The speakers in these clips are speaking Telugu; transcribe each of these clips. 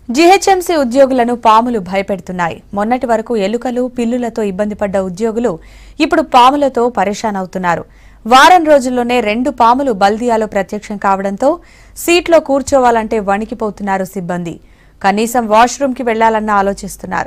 జీహెచ్ఎంసీ ఉద్యోగులను పాములు భయపెడుతున్నాయి మొన్నటి వరకు ఎలుకలు పిల్లులతో ఇబ్బంది పడ్డ ఉద్యోగులు ఇప్పుడు పాములతో పరేషాన్ అవుతున్నారు వారం రోజుల్లోనే రెండు పాములు బల్దియాలో ప్రత్యక్షం కావడంతో సీట్లో కూర్చోవాలంటే వణికిపోతున్నారు సిబ్బంది కనీసం వాష్రూమ్కి వెళ్లాలన్నా ఆలోచిస్తున్నారు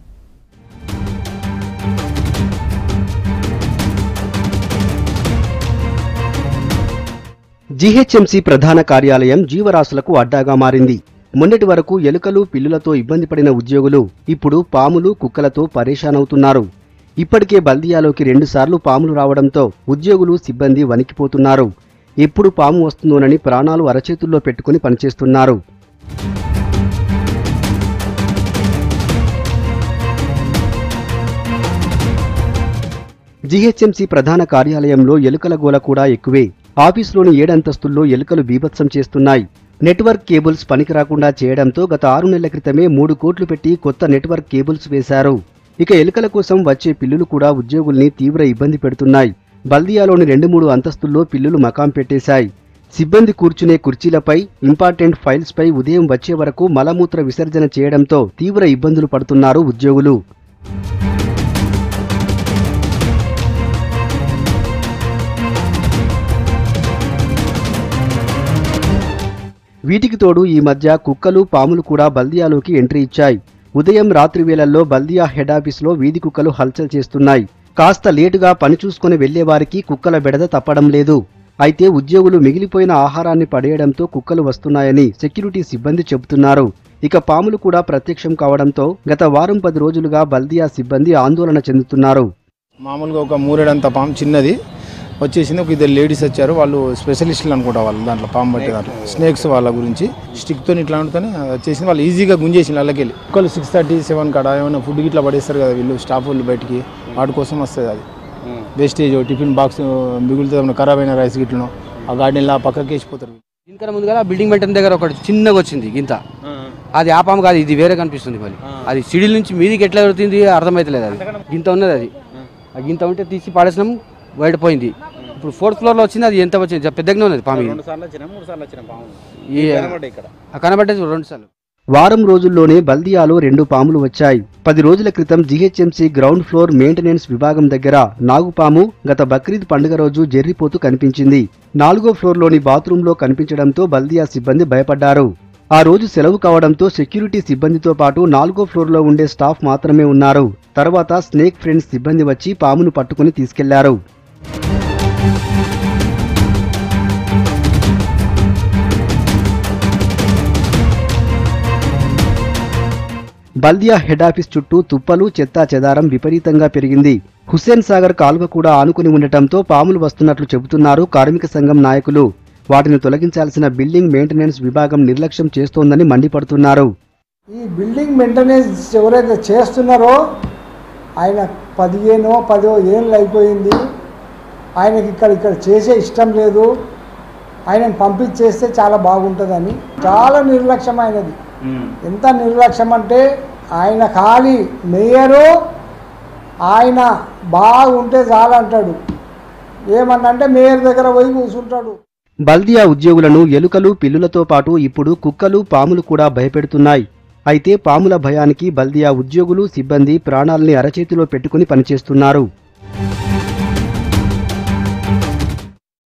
జీహెచ్ఎంసీ ప్రధాన కార్యాలయం జీవరాశులకు అడ్డాగా మారింది మొన్నటి వరకు ఎలుకలు పిల్లులతో ఇబ్బంది పడిన ఉద్యోగులు ఇప్పుడు పాములు కుక్కలతో పరేషానవుతున్నారు ఇప్పటికే బల్దియాలోకి రెండుసార్లు పాములు రావడంతో ఉద్యోగులు సిబ్బంది వణికిపోతున్నారు ఎప్పుడు పాము వస్తుందోనని ప్రాణాలు అరచేతుల్లో పెట్టుకుని పనిచేస్తున్నారు జీహెచ్ఎంసీ ప్రధాన కార్యాలయంలో ఎలుకల గోల కూడా ఎక్కువే ఆఫీసులోని ఏడంతస్తుల్లో ఎలుకలు బీభత్సం చేస్తున్నాయి నెట్వర్క్ కేబుల్స్ పనికి రాకుండా చేయడంతో గత ఆరు నెలల క్రితమే మూడు కోట్లు పెట్టి కొత్త నెట్వర్క్ కేబుల్స్ వేశారు ఇక ఎలుకల కోసం వచ్చే పిల్లులు కూడా ఉద్యోగుల్ని తీవ్ర ఇబ్బంది పెడుతున్నాయి బల్దియాలోని రెండు మూడు అంతస్తుల్లో పిల్లులు మకాం పెట్టేశాయి సిబ్బంది కూర్చునే కుర్చీలపై ఇంపార్టెంట్ ఫైల్స్ పై ఉదయం వచ్చే వరకు మలమూత్ర విసర్జన చేయడంతో తీవ్ర ఇబ్బందులు పడుతున్నారు ఉద్యోగులు వీటికి తోడు ఈ మధ్య కుక్కలు పాములు కూడా బల్దియాలోకి ఎంట్రీ ఇచ్చాయి ఉదయం రాత్రి వేళల్లో బల్దియా హెడ్ ఆఫీసులో వీధి కుక్కలు హల్చల్ చేస్తున్నాయి కాస్త లేటుగా పని చూసుకుని వెళ్లే వారికి కుక్కల బెడద తప్పడం లేదు అయితే ఉద్యోగులు మిగిలిపోయిన ఆహారాన్ని పడేయడంతో కుక్కలు వస్తున్నాయని సెక్యూరిటీ సిబ్బంది చెబుతున్నారు ఇక పాములు కూడా ప్రత్యక్షం కావడంతో గత వారం పది రోజులుగా బల్దియా సిబ్బంది ఆందోళన చెందుతున్నారు మామూలుగా ఒక మూరేడంత పాము చిన్నది వచ్చేసింది ఒక ఇద్దరు లేడీస్ వచ్చారు వాళ్ళు స్పెషలిస్టులు అనుకుంటా వాళ్ళు దాంట్లో పాము పట్టే దాంట్లో స్నేక్స్ వాళ్ళ గురించి స్టిక్తో ఇట్లా ఉంటేనే వచ్చేసింది వాళ్ళు ఈజీగా గుంజేసింది వాళ్ళకెళ్ళి ఒకళ్ళు సిక్స్ థర్టీ సెవెన్ కాడ ఏమైనా ఫుడ్ ఇట్లా పడేస్తారు కదా వీళ్ళు స్టాఫ్ వాళ్ళు బయటికి వాటి కోసం వస్తుంది అది వేస్టేజ్ టిఫిన్ బాక్స్ మిగులుతుంది ఏమైనా ఖరాబ్ అయిన రైస్ గిట్లను ఆ గార్డెన్లో పక్కకి వేసిపోతారు దీనికన్నా ముందుగా బిల్డింగ్ మెయింటైన్ దగ్గర ఒకటి చిన్నగా వచ్చింది గింత అది ఆ పాము కాదు ఇది వేరే కనిపిస్తుంది మళ్ళీ అది సిడిల్ నుంచి మీదికి ఎట్లా వెళ్తుంది అర్థమైతలేదు అది గింత ఉన్నది అది ఆ గింత ఉంటే తీసి పాడేసినాం బయట పోయింది ఇప్పుడు ఫోర్త్ ఫ్లోర్ లో వచ్చింది అది ఎంత వచ్చింది జ- పెద్దగానే ఉన్నది పాము ఇది. ఈ ఆ కనబడ్డది రెండు సార్లు వారం రోజుల్లోనే బల్దియాలో రెండు పాములు వచ్చాయి పది రోజుల క్రితం జీహెచ్ఎంసీ గ్రౌండ్ ఫ్లోర్ మెయింటెనెన్స్ విభాగం దగ్గర నాగుపాము గత బక్రీద్ పండుగ రోజు జెర్రిపోతూ కనిపించింది నాలుగో ఫ్లోర్లోని బాత్రూంలో కనిపించడంతో బల్దియా సిబ్బంది భయపడ్డారు ఆ రోజు సెలవు కావడంతో సెక్యూరిటీ సిబ్బందితో పాటు నాలుగో ఫ్లోర్లో ఉండే స్టాఫ్ మాత్రమే ఉన్నారు తర్వాత స్నేక్ ఫ్రెండ్స్ సిబ్బంది వచ్చి పామును పట్టుకుని తీసుకెళ్లారు బల్దియా హెడ్ ఆఫీస్ చుట్టూ తుప్పలు చెత్తా చెదారం విపరీతంగా పెరిగింది హుస్సేన్ సాగర్ కాలువ కూడా ఆనుకుని ఉండటంతో పాములు వస్తున్నట్లు చెబుతున్నారు కార్మిక సంఘం నాయకులు వాటిని తొలగించాల్సిన బిల్డింగ్ మెయింటెనెన్స్ విభాగం నిర్లక్ష్యం చేస్తోందని మండిపడుతున్నారు ఈ బిల్డింగ్ మెయింటెనెన్స్ ఎవరైతే చేస్తున్నారో ఆయన పదిహేనో పదో ఏళ్ళు అయిపోయింది ఆయనకి ఇక్కడ ఇక్కడ చేసే ఇష్టం లేదు ఆయనను పంపించేస్తే చాలా బాగుంటుందని చాలా నిర్లక్ష్యం ఆయనది ఎంత నిర్లక్ష్యం అంటే ఆయన ఖాళీ మేయరు ఆయన బాగుంటే చాలంటాడు ఏమన్నంటే మేయర్ దగ్గర పోయి కూర్చుంటాడు బల్దియా ఉద్యోగులను ఎలుకలు పిల్లులతో పాటు ఇప్పుడు కుక్కలు పాములు కూడా భయపెడుతున్నాయి అయితే పాముల భయానికి బల్దియా ఉద్యోగులు సిబ్బంది ప్రాణాల్ని అరచేతిలో పెట్టుకుని పనిచేస్తున్నారు